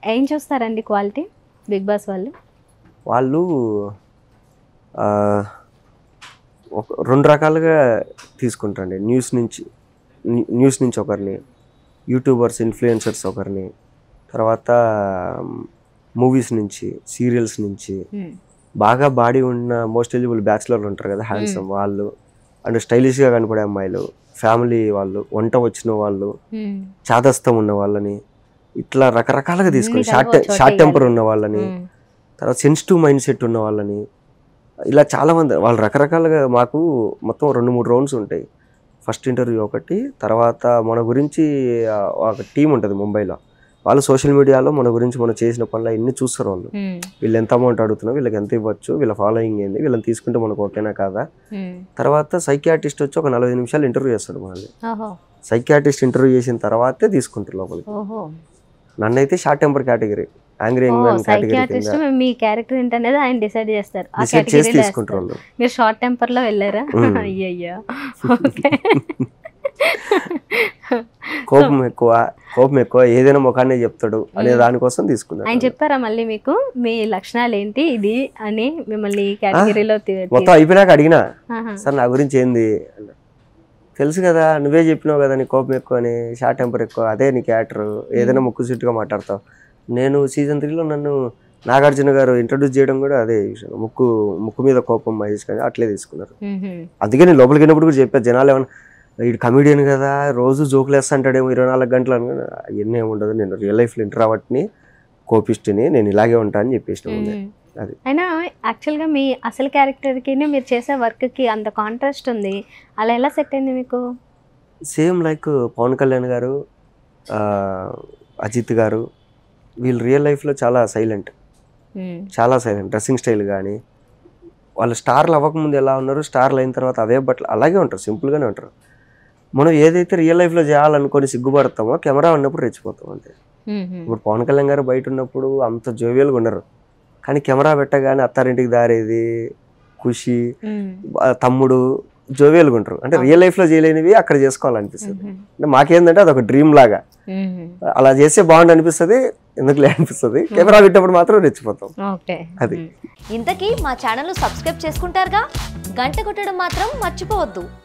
ఏం చూస్తారండి quality big boss వాళ్ళు వాళ్ళు ఆ, ఒక రెండు రకాలుగా తీసుకుంటారండి న్యూస్ నుంచి న్యూ- న్యూస్ నుంచి ఒకరిని యూట్యూబర్స్ ఇన్ఫ్లుయెన్సర్స్ ఒకరిని తర్వాత మూవీస్ నుంచి సీరియల్స్ నుంచి మ్మ్. బాగా బాడీ ఉన్న మోస్ట్ ఎలిజిబుల్ బ్యాచులర్లు ఉంటారు కదా హ్యాండ్సమ్ వాళ్ళు అండ్ స్టైలిష్గా కనపడే అమ్మాయిలు ఫ్యామిలీ వాళ్ళు వంట వచ్చిన వాళ్ళు మ్మ్. చాదస్తం ఉన్న వాళ్ళని ఇట్లా రకరకాలుగా తీసుకుని అన్ని షార్ట్ కలిపి ఒక చోట షార్ట్ టెంపర్ వేయాలి. ఉన్న వాళ్ళని మ్మ్. తర్వాత సెన్సిటివ్ మైండ్ సెట్ ఉన్న వాళ్ళని ఇలా చాలా మంది వాళ్ళు రకరకాలుగా మాకు మొత్తం రెండు మూడు రౌండ్స్ ఉంటాయి ఫస్ట్ ఇంటర్వ్యూ ఒకటి తర్వాత మన గురించి ఆ, ఒక టీం ఉంటుంది ముంబైలో వాళ్ళు సోషల్ మీడియాలో మన గురించి మనం చేసిన పనులు అన్ని చూస్తారు వాళ్ళు మ్మ్. వీళ్ళు ఎంత అమౌంట్ అడుగుతున్నారు వీళ్ళకి ఎంత ఇవ్వచ్చు వీళ్ళ ఫాలోయింగ్ ఏంది వీళ్ళని తీసుకుంటే మనకు ఓకేనా కాదా మ్మ్. తర్వాత సైకియాటిస్ట్ వచ్చి ఒక నలభై నిమిషాలు ఇంటర్వ్యూ చేస్తాడు మనల్ని ఓహో సైకియాటిస్ట్ ఇంటర్వ్యూ చేసిన తర్వాతే తీసుకుంటారు లోపలికి ఓహో నన్నైతే short temper category angry young man category psychiatrist కింద మీ క్యారెక్టర్ ఏంటనేది ఆయన డిసైడ్ చేస్తారు ఆ డిసైడ్ చేసి కేటగిరీలో తీసుకుంటారు వేస్తారు. వాళ్ళు మీరు షార్ట్ టెంపర్ లో వెళ్ళారా మ్మ్. అయ్యయ్యో ఓకే కోపం ఎక్కువ కోపం ఎక్కువ ఏదైనా ముఖాన్ని చెప్తాడు అనే దానికోసం తీసుకున్నాడు ఆయన చెప్పారా మళ్ళీ మీకు మీ లక్షణాలు ఏంటి ఇది అని మిమ్మల్ని ఈ కేటగిరీలో తీ- తీ- మొత్తం అయిపోయినాక అడిగినా ఆహా. సార్ నా గురించి ఏంది అన్న. తెలుసు కదా నువ్వే చెప్పినావు కదా నీ కోపం ఎక్కువ అని షార్ట్ టెంపర్ ఎక్కువ అదే నీ క్యారెక్టర్ ఏదైనా ముక్కు సీటుగా మాట్లాడతావు నేను సీజన్ త్రీలో నన్ను నాగార్జున గారు ఇంట్రడ్యూస్ చేయడం కూడా అదే విషయం ముక్కు ముక్కు మీద కోపం మహేష్ కానీ అట్లే తీసుకున్నారు మ్మ్. అందుకే నేను లోపలికి వెళ్ళినప్పుడు కూడా చెప్పాను జనాలు ఏమన్నా వీడు కమిడియన్ కదా రోజు జోకులు వేస్తా అంటాడేమో ఇరవై నాలుగు గంటలు అనుకుని అవన్నీ ఏమి ఉండదు నేను రియల్ లైఫ్లో ఇంట్రావట్ని కోపిస్ట్ని నేను ఇలాగే ఉంటా అని చెప్పేసిన ముందే మ్మ్. అది. అయినా యాక్చువల్గా మీ అసలు క్యారెక్టర్కి మీరు చేసే వర్క్కి అంత కాంట్రాస్ట్ ఉంది అలా ఎలా సెట్ అయింది మీకు సేమ్ లైక్ పవన్ కళ్యాణ్ గారు ఆ, అజిత్ గారు వీళ్ళు రియల్ లైఫ్లో చాలా సైలెంట్ మ్మ్. చాలా సైలెంట్ డ్రెస్సింగ్ స్టైల్ కానీ వాళ్ళు స్టార్లు అవ్వకముందు ఎలా ఉన్నారు స్టార్లు అయిన తర్వాత అవే బట్టలు అలాగే ఉంటారు సింపుల్గానే ఉంటారు మనం ఏదైతే రియల్ లైఫ్లో చేయాలనుకొని సిగ్గుపడతామో కెమెరా ఉన్నప్పుడు రెచ్చిపోతాం అంతే మ్మ్. ఇప్పుడు పవన్ కళ్యాణ్ గారు బయట ఉన్నప్పుడు అంత జోవియల్గా ఉన్నారు కానీ కెమెరా పెట్టగానే అత్తారింటికి దారేది ఖుషి మ్మ్. ఆ తమ్ముడు జోవియల్గా ఉంటారు అంటే రియల్ లైఫ్లో చేయలేనివి అక్కడ చేసుకోవాలనిపిస్తుంది మ్మ్. అంటే మాకేందంటే అదొక డ్రీమ్ లాగా మ్మ్. అలా చేస్తే బాగుండు అనిపిస్తుంది ఎందుకులే అనిపిస్తుంది కెమెరా పెట్టినప్పుడు మాత్రం రెచ్చిపోతాం ఓకే అది. మ్మ్. ఇంతకీ మా ఛానల్ను సబ్స్క్రైబ్ చేసుకుంటారుగా గంట కొట్టడం మాత్రం మర్చిపోవద్దు